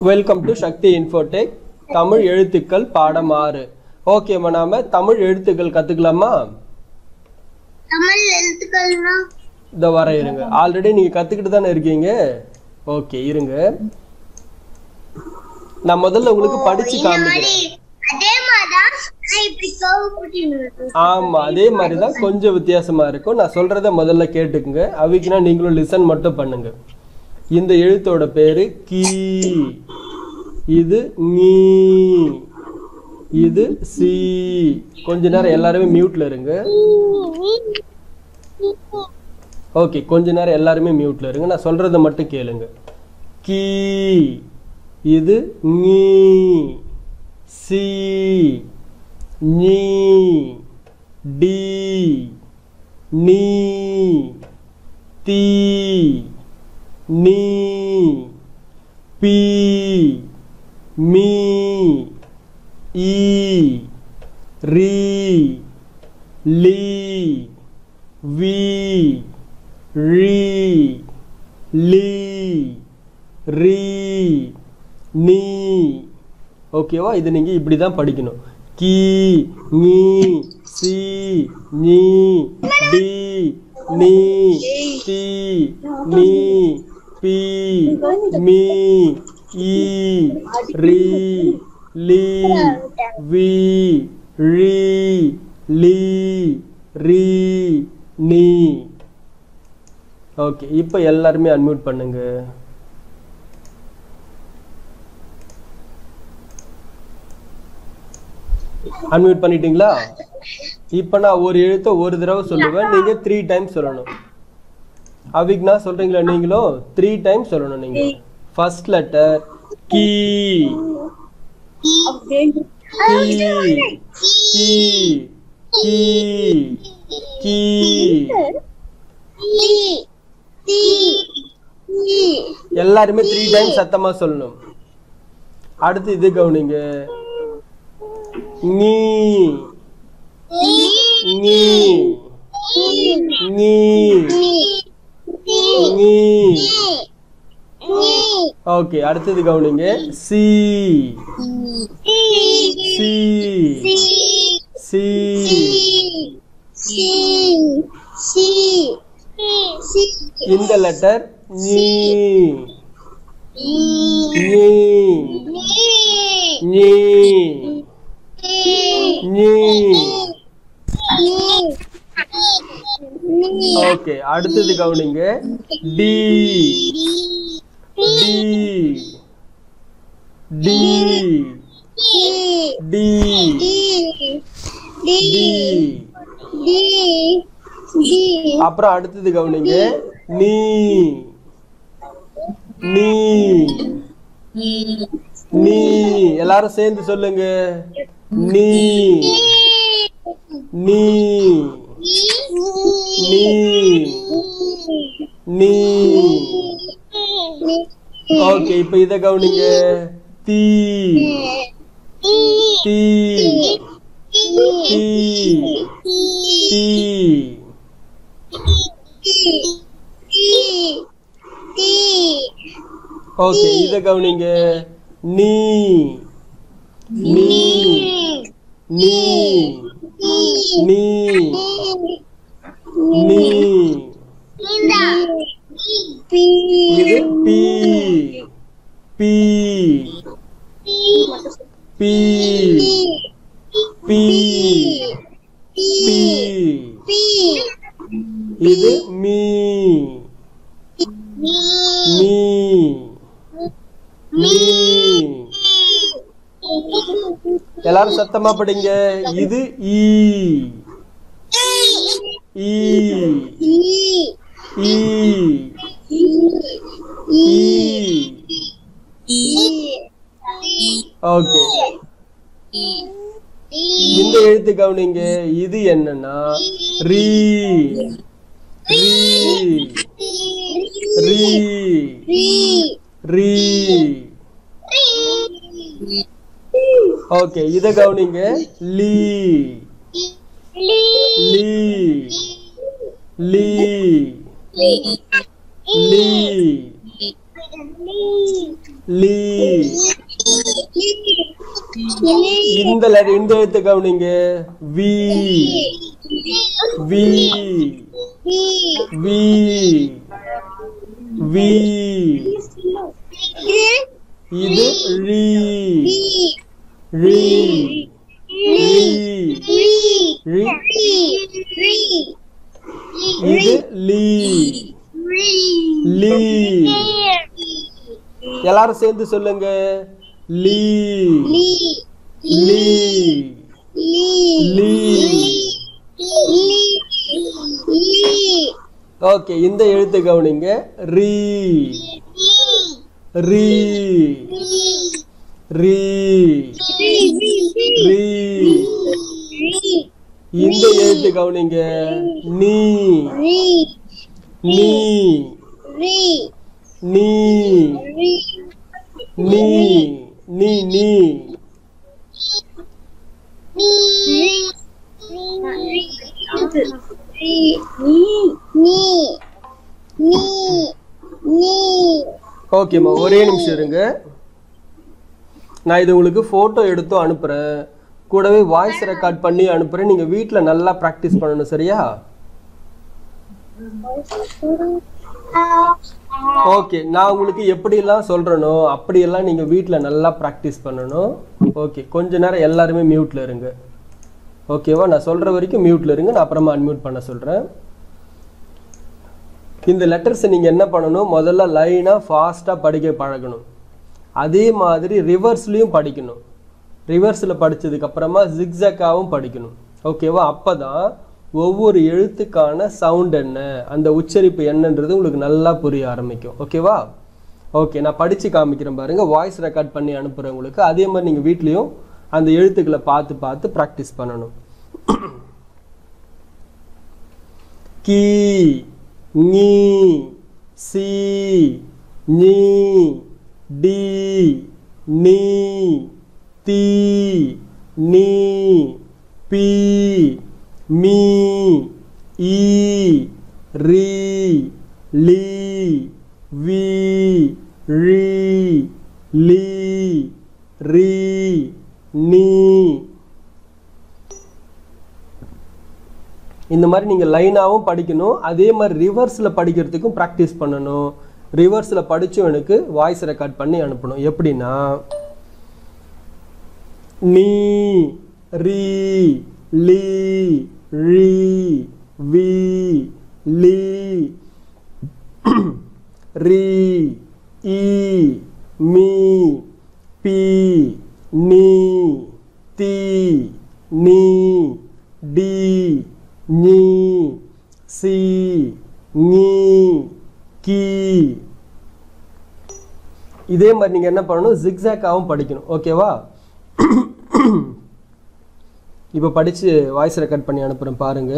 welcome to Sakthi Infotech Tamil எழுத்துக்கள் பாடம் ஆறு ஓகேம்மா நாம தமிழ் எழுத்துக்கள் கத்துக்கலாமா தமிழ் எழுத்துக்கள்னா இந்த வர இருங்க ஆல்ரெடி நீங்க கத்துக்கிட்டு தானே இருக்கீங்க ஓகே இருங்க நான் முதல்ல உங்களுக்கு படிச்சு இந்த காமிக்கிறேன் மாதிரி அதே மாதிரிதான் நான் இப்படி கவு குட்டின்னு ஆமா அதே மாதிரி தான் கொஞ்சம் வித்தியாசமா இருக்கும் நான் சொல்றத முதல்ல கேட்டுக்குங்க அவிக்குனா நீங்களும் லிசன் மட்டும் பண்ணுங்க இந்த எழுத்தோட பேரு கீ இது நீ இது சி கொஞ்ச நேரம் எல்லாருமே மியூட்ல இருங்க ஓகே கொஞ்ச நேரம் எல்லாருமே மியூட்ல இருங்க நான் சொல்றத மட்டும் கேளுங்க கீ இது நீ சி நீ டி நீ தி நீ பி மீ ஈ ரி லி வி ரி லி ரி நீ ஓகேவா இது நீங்க இப்படி தான் படிக்கணும் கி நீ சி நீ டி நீ தி நீ பி மீ ஈ ரி லி வி ரி லி ரி நீ ஓகே இப்போ எல்லாருமே அன்மியூட் பண்ணுங்க அன்மியூட் பண்ணிட்டீங்களா இப்போ நான் ஒரு எழுத்தை ஒரு தடவை சொல்லுவேன் நீங்க த்ரீ டைம்ஸ் சொல்லணும் அவிக்னா சொல்றீங்களா நீங்களும் த்ரீ டைம்ஸ் சொல்லணும் நீங்க ஃபர்ஸ்ட் லெட்டர் கீ கீ கீ கீ கீ எல்லாருமே த்ரீ டைம்ஸ் சத்தமா சொல்லணும் அடுத்து இது கவனிங்க நீ நீ நீ நீ ஓகே அடுத்தது கவனிங்க சி சி சி இந்த லெட்டர் நீ நீ நீ நீ ஓகே அடுத்தது கவனிங்க டி டி டி டி டி அப்புறம் அடுத்தது கவனிங்க நீ நீ நீ எல்லாரும் சேர்ந்து சொல்லுங்க நீ நீ நீ நீ ஓகே இப்போ இத கவனிங்க தீ தீ தீ தீ ஓகே இத கவனிங்க நீ நீ நீ நீ நீ இது பி பி பி பி பி இது மீ மீ மீ எல்லாரும் சத்தமா படிங்க இது ஈ ஈ ஈ ஈ ஓகே இந்த எழுத்து கவனிங்க இது என்னன்னா ரீ ரீ ரீ ரீ ஓகே இத கவனிங்க லீ லீ லீ லீ லீ இந்த letter- இந்த எழுத்து கவனிங்க வி வி வி வி இது ரி ரி ரி ரி இது லீ லீ எல்லாரும் சேர்ந்து சொல்லுங்க லீ லீ லீ ஓகே இந்த எழுத்து கவனிங்க ரீ ரீ ரீ ரீ இந்த எழுத்து கவனிங்க நீ நீ நீ நீ நீ நீ ஓகேம்மா ஒரே நிமிஷம் இருங்க நான் இது உங்களுக்கு ஃபோட்டோ எடுத்து அனுப்புகிறேன் கூடவே வாய்ஸ் ரெக்கார்ட் பண்ணி அனுப்புகிறேன் நீங்கள் வீட்டில் நல்லா ப்ராக்டிஸ் பண்ணணும் சரியா ஓகே நான் உங்களுக்கு எப்படியெல்லாம் சொல்கிறேனோ அப்படியெல்லாம் நீங்கள் வீட்டில் நல்லா ப்ராக்டிஸ் பண்ணணும் ஓகே கொஞ்ச நேரம் எல்லாருமே மியூட்டில் இருங்க ஓகேவா நான் சொல்கிற வரைக்கும் மியூட்டில் இருங்க நான் அப்புறமா அன்மியூட் பண்ண சொல்கிறேன் இந்த லெட்டர்ஸை நீங்கள் என்ன பண்ணணும் முதல்ல லைனாக ஃபாஸ்ட்டாக படிக்க பழகணும் அதே மாதிரி ரிவர்ஸ்லேயும் படிக்கணும் ரிவர்ஸில் படித்ததுக்கப்புறமா ஜிக்ஸக்காவும் படிக்கணும் ஓகேவா அப்போ தான் ஒவ்வொரு எழுத்துக்கான சவுண்ட் என்ன அந்த உச்சரிப்பு என்னன்றது உங்களுக்கு நல்லா புரிய ஆரம்பிக்கும் ஓகேவா ஓகே நான் படித்து காமிக்கிறேன் பாருங்கள் வாய்ஸ் ரெக்கார்ட் பண்ணி அனுப்புகிறேன் உங்களுக்கு அதே மாதிரி நீங்கள் வீட்லேயும் அந்த எழுத்துக்களை பார்த்து பார்த்து ப்ராக்டிஸ் பண்ணணும் கீ நீ சி நீ டி நீ தி நீ பி மீ ஈ ரி லீ வி ரி லீ ரி நீ இந்த மாதிரி நீங்கள் லைனாகவும் படிக்கணும் அதே மாதிரி ரிவர்ஸில் படிக்கிறதுக்கும் ப்ராக்டிஸ் பண்ணணும் ரிவர்ஸில் படிச்சும் எனக்கு வாய்ஸ் ரெக்கார்ட் பண்ணி அனுப்பணும் எப்படின்னா நீ ரி லீ ரி வி லீ ரி ஈ மீ பி நீ தி நீ டி நீ சி நீ கி இதே மாதிரி நீங்கள் என்ன பண்ணணும் ஜிக்ஸாக்காகவும் படிக்கணும் ஓகேவா இப்போ படித்து வாய்ஸ் ரெக்கார்ட் பண்ணி அனுப்புகிறேன் பாருங்க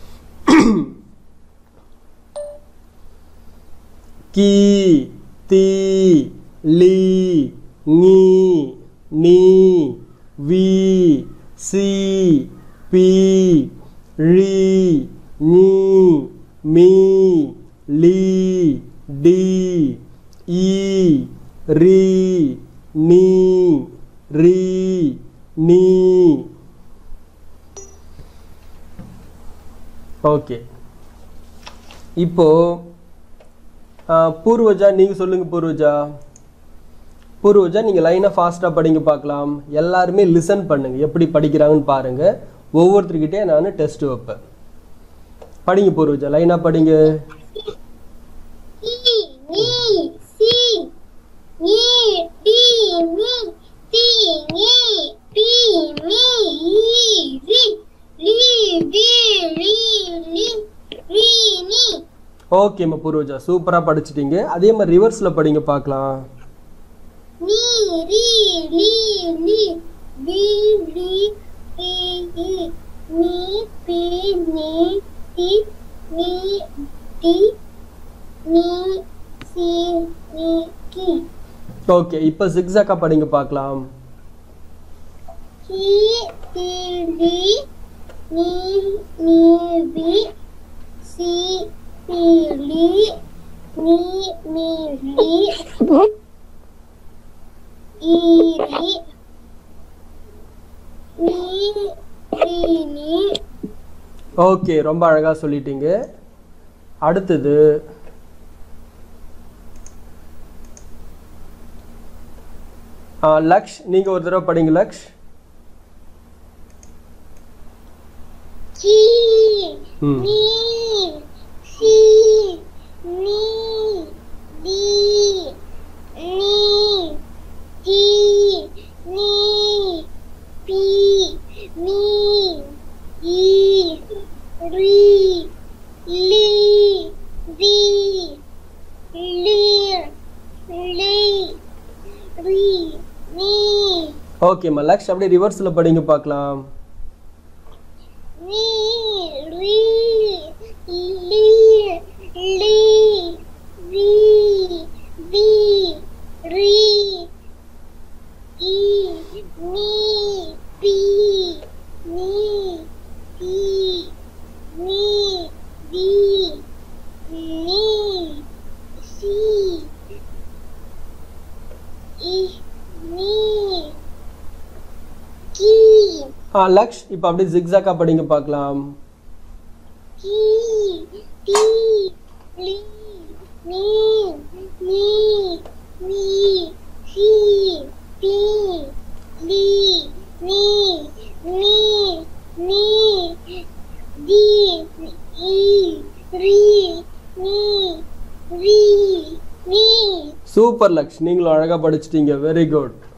கி தி லி நீ நீ வி சி பி ரி நீ மீ லீ டி ஈ ரி நீ ரி நீ ஓகே இப்போ ஆ, பூர்வஜா நீங்க சொல்லுங்க பூர்வஜா பூர்வஜா நீங்க லைனா ஃபாஸ்டா படிங்க பார்க்கலாம் எல்லாருமே லிசன் பண்ணுங்க எப்படி படிக்கிறாங்கன்னு பாருங்க ஒவ்வொருத்தர்கிட்டே நான் டெஸ்ட் வைப்பேன் படிங்க பூர்வஜா லைனா படிங்க ஓகேம்மா பூர்வஜா சூப்பரா படிச்சிட்டீங்க அதே மாதிரி ரிவர்ஸ்ல படிங்க பார்க்கலாம் ஓகே இப்போ சிக்ஸாக்கா படிங்க பார்க்கலாம் ஈரி நீ நீ ஓகே ரொம்ப அழகா சொல்லிட்டீங்க அடுத்தது ஆ, லக்ஷ் நீங்க ஒரு தடவை படிங்க லக்ஷ் கீ ம் நீ சி நீ டி நீ டி நீ பி நீ ஈ ரி லி வி லி லி ரி நீ ஓகேம்மா லக்ஷ் அப்படியே ரிவர்ஸ்ல படிங்க பார்க்கலாம் நீ ரி லி லி வி வி ரி இ நீ பி நீ டி நீ வி நீ சி இ நீ கீ ஆ லக்ஷ் இப்போ அப்படியே ஜிக்ஸாக்கா படிங்க பார்க்கலாம் கீ டி லி நீ நீ நீ சி பி லி நீ நீ நீ டி இ ரி நீ ரி நீ சூப்பர் லக்ஷ் நீங்களும் அழகா படிச்சிட்டீங்க வெரி குட்